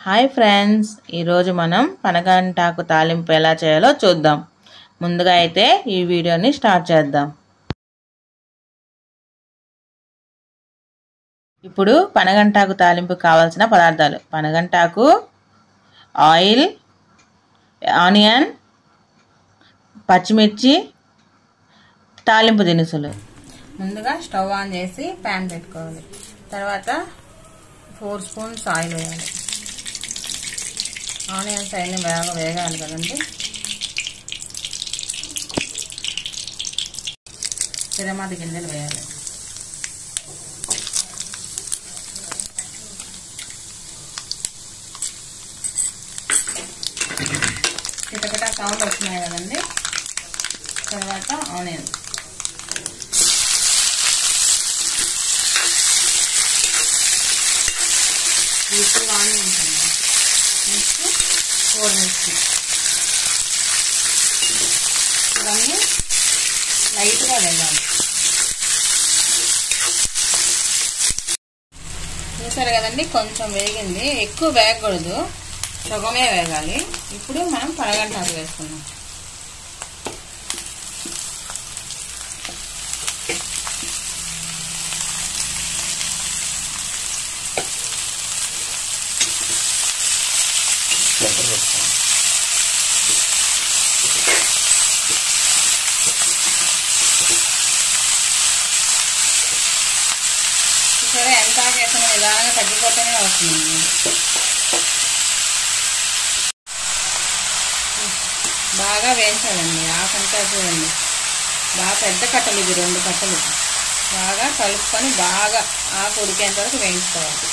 hi friends ఈరోజు మనం పనగంటాకు తాలింపు ఎలా చేయాలో చూద్దాం ముందుగా అయితే ఈ వీడియోని స్టార్ట్ చేద్దాం ఇప్పుడు పనగంటాకు తాలింపు కావాల్సిన పదార్థాలు పనగంటాకు ఆయిల్ ఆనియన్ పచ్చిమిర్చి తాలింపు దినుసులు ముందుగా స్టవ్ ఆన్ చేసి ప్యాన్ పెట్టుకోవాలి తర్వాత ఫోర్ స్పూన్స్ ఆయిల్ వేయాలి ఆనియన్స్ అన్నీ బాగా వేగాలి కదండి తిరమాత గింజలు వేయాలి చిటకట సౌండ్ వస్తున్నాయి కదండి తర్వాత ఆనియన్స్ ఇప్పుడు ఆనియన్స్ అండి నెక్స్ట్ ఫోర్ మిర్చి ఇవన్నీ లైట్గా వేయాలి చూసారు కదండి కొంచెం వేగింది ఎక్కువ వేగకూడదు సగమే వేగాలి ఇప్పుడు మనం పనగంటాకు వేసుకున్నాం సరే ఎంత వేసిన నిదానంగా తగ్గిపోతూనే వస్తుంది బాగా వేయించాలండి ఆకంతా చూడండి బాగా పెద్ద కట్టలు ఇది రెండు కట్టలు బాగా కలుపుకొని బాగా ఆకు ఉడికేంత వరకు వేయించుకోవాలి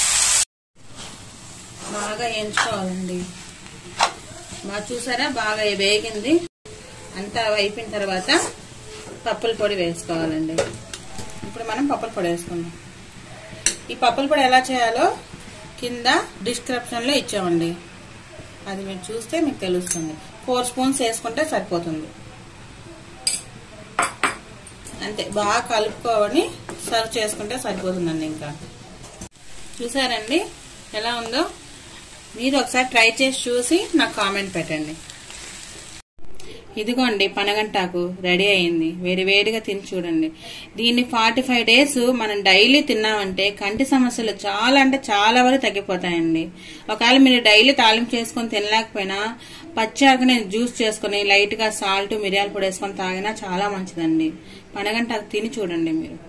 బాగా వేయించుకోవాలండి బాగా చూసారా బాగా వేగింది అంతా అయిపోయిన తర్వాత పప్పుల పొడి వేసుకోవాలండి ఇప్పుడు మనం పప్పుల పొడి వేసుకుందాం ఈ పప్పుల పొడి ఎలా చేయాలో కింద డిస్క్రిప్షన్లో ఇచ్చామండి అది మీరు చూస్తే మీకు తెలుస్తుంది ఫోర్ స్పూన్స్ వేసుకుంటే సరిపోతుంది అంతే బాగా కలుపుకోవని సర్వ్ చేసుకుంటే సరిపోతుందండి ఇంకా చూసారండి ఎలా ఉందో మీరు ఒకసారి ట్రై చేసి చూసి నాకు కామెంట్ పెట్టండి ఇదిగోండి పనగంటాకు రెడీ అయింది వేడి వేడిగా తిని చూడండి దీన్ని ఫార్టీ ఫైవ్ డేస్ మనం డైలీ తిన్నామంటే కంటి సమస్యలు చాలా అంటే చాలా వరకు తగ్గిపోతాయండి ఒకవేళ మీరు డైలీ తాలింపు చేసుకొని తినలేకపోయినా పచ్చాకనే జ్యూస్ చేసుకుని లైట్ గా సాల్ట్ మిరియాల పొడి వేసుకొని తాగినా చాలా మంచిదండి పనగంటాకు తిని చూడండి మీరు